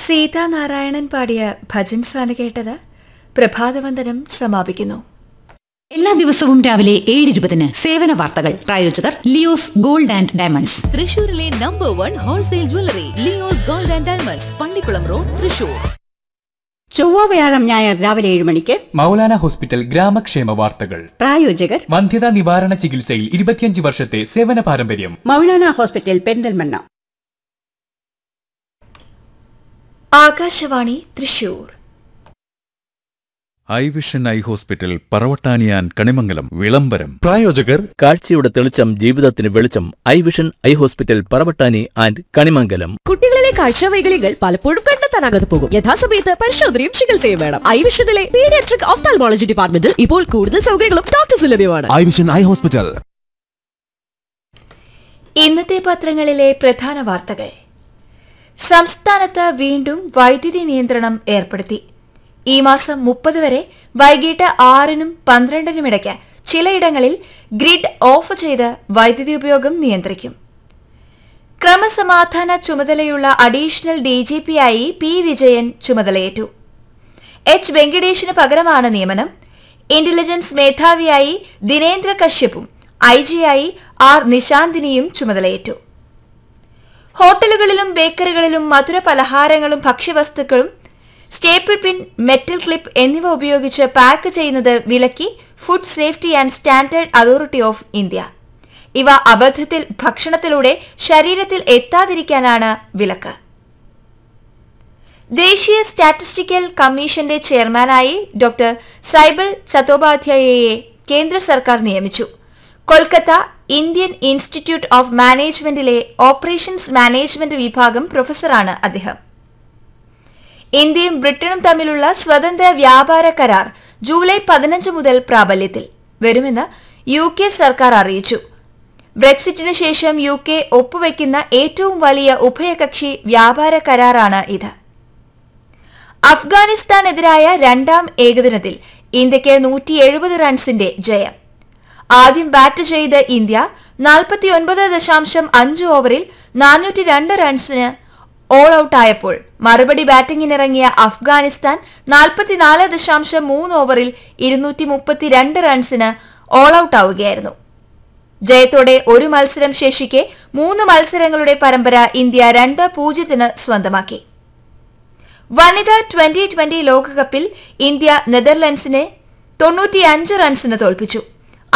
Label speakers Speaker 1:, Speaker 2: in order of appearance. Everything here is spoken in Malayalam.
Speaker 1: സീതാനാരായണൻ പാടിയ ഭജൻസാണ് കേട്ടത് പ്രഭാതവന്ദനം സമാപിക്കുന്നു
Speaker 2: എല്ലാ ദിവസവും രാവിലെ ഏഴ് ഇരുപതിന് സേവന വാർത്തകൾ പ്രായോജകർ ലിയോസ് ഗോൾഡ് ആൻഡ് ഡയമണ്ട്സ്
Speaker 3: തൃശൂരിലെ number one wholesale jewellery Leo's gold and diamonds Pallikkulam road Thrissur
Speaker 4: ചൊവ്വ വ്യാഴം ഞായർ രാവിലെ ഏഴ് മണിക്ക്
Speaker 5: മൗലാന ഹോസ്പിറ്റൽ ഗ്രാമക്ഷേമ വാർത്തകൾ
Speaker 4: പ്രായോജകർ
Speaker 5: വന്ധ്യതാ നിവാരണ ചികിത്സയിൽ ഇരുപത്തിയഞ്ച് വർഷത്തെ സേവന പാരമ്പര്യം
Speaker 4: Maulana hospital Perinthalmanna
Speaker 1: Akashvani Thrissur
Speaker 6: eye vision eye hospital പറവട്ടാനിയാൻ കണിമംഗലം വിളംബരം
Speaker 7: പ്രായോജകർ കാഴ്ചയുടെ തെളിച്ചം ജീവിതത്തിന് വെളിച്ചം eye vision eye hospital Paravattani and Kanimangalam
Speaker 8: കുട്ടികളിലെ കാഴ്ചവൈകല്യങ്ങൾ പലപ്പോഴും കണ്ടെത്താനാകാതെ പോകും യഥാസമയത്ത് പരിശോധനയും ചികിത്സയും വേണം ഐ വിഷനിലെ പീഡിയാട്രിക് ഓഫ്താൽമോളജി ഡിപ്പാർട്ട്മെന്റിൽ ഇപ്പോൾ കൂടുതൽ സൗകര്യങ്ങളും ഡോക്ടേഴ്സ് ലഭ്യമാണ്
Speaker 7: ഐ വിഷൻ ഐ ഹോസ്പിറ്റൽ
Speaker 1: ഇന്നത്തെ പത്രങ്ങളിലെ പ്രധാന വാർത്തകൾ സംസ്ഥാനത്ത് വീണ്ടും വൈദ്യുതി നിയന്ത്രണം ഏർപ്പെടുത്തി ഈ മാസം മുപ്പത് വരെ വൈകിട്ട് ആറിനും പന്ത്രണ്ടിനും ഇടയ്ക്ക് ചിലയിടങ്ങളിൽ ഗ്രിഡ് ഓഫ് ചെയ്ത് വൈദ്യുതി ഉപയോഗം നിയന്ത്രിക്കും ക്രമസമാധാന ചുമതലയുള്ള അഡീഷണൽ ഡിജിപിയായി പി വിജയൻ ചുമതലയേറ്റു എച്ച് വെങ്കടേഷിന് പകരമാണ് നിയമനം ഇന്റലിജൻസ് മേധാവിയായി ദിനേന്ദ്ര കശ്യപും ഐ ജിയായി ആർ നിശാന്തിനിയും ചുമതലയേറ്റു ഹോട്ടലുകളിലും ബേക്കറികളിലും മധുര പലഹാരങ്ങളും ഭക്ഷ്യവസ്തുക്കളും സ്റ്റേപ്പിൾ പിൻ മെറ്റൽ ക്ലിപ്പ് എന്നിവ ഉപയോഗിച്ച് പാക്ക് ചെയ്യുന്നത് വിലക്കി food safety and standard authority of India ഇവ അബദ്ധത്തിൽ ഭക്ഷണത്തിലൂടെ ശരീരത്തിൽ എത്താതിരിക്കാനാണ് വിലക്ക് ദേശീയ സ്റ്റാറ്റിസ്റ്റിക്കൽ കമ്മീഷന്റെ ചെയർമാനായി ഡോക്ടർ സൈബൽ ചത്തോപാധ്യായയെ കേന്ദ്ര സർക്കാർ നിയമിച്ചു കൊൽക്കത്ത ഇന്ത്യൻ ഇൻസ്റ്റിറ്റ്യൂട്ട് ഓഫ് മാനേജ്മെന്റിലെ ഓപ്പറേഷൻസ് മാനേജ്മെന്റ് വിഭാഗം പ്രൊഫസറാണ് അദ്ദേഹം ഇന്ത്യയും ബ്രിട്ടനും തമ്മിലുള്ള സ്വതന്ത്ര വ്യാപാര കരാർ ജൂലൈ പതിനഞ്ച് മുതൽ പ്രാബല്യത്തിൽ വരുമെന്ന് യു കെ സർക്കാർ അറിയിച്ചു ബ്രെക്സിറ്റിന് ശേഷം യു കെ ഒപ്പുവെക്കുന്ന ഏറ്റവും വലിയ ഉഭയകക്ഷി വ്യാപാര കരാറാണ് ഇത് അഫ്ഗാനിസ്ഥാനെതിരായ രണ്ടാം ഏകദിനത്തിൽ ഇന്ത്യയ്ക്ക് നൂറ്റി എഴുപത് റൺസിന്റെ ജയം ആദ്യം ബാറ്റ് ചെയ്ത ഇന്ത്യ നാൽപ്പത്തിയൊൻപത് ദശാംശം അഞ്ച് ഓവറിൽ നാനൂറ്റി രണ്ട് റൺസിന് ഓൾ ഔട്ടായപ്പോൾ മറുപടി ബാറ്റിംഗിനിറങ്ങിയ അഫ്ഗാനിസ്ഥാൻ നാൽപ്പത്തിനാല് ദശാംശം മൂന്ന് ഓവറിൽ ഇരുന്നൂറ്റി മുപ്പത്തിരണ്ട് റൺസിന് ഓൾ ഔട്ടാവുകയായിരുന്നു ജയത്തോടെ ഒരു മത്സരം ശേഷിക്കെ മൂന്ന് മത്സരങ്ങളുടെ പരമ്പര ഇന്ത്യ രണ്ട് പൂജ്യത്തിന് സ്വന്തമാക്കി വനിതാ ട്വന്റി ട്വന്റി ലോകകപ്പിൽ ഇന്ത്യ നെതർലൻഡ്സിനെ തൊണ്ണൂറ്റിയഞ്ച് റൺസിന് തോൽപ്പിച്ചു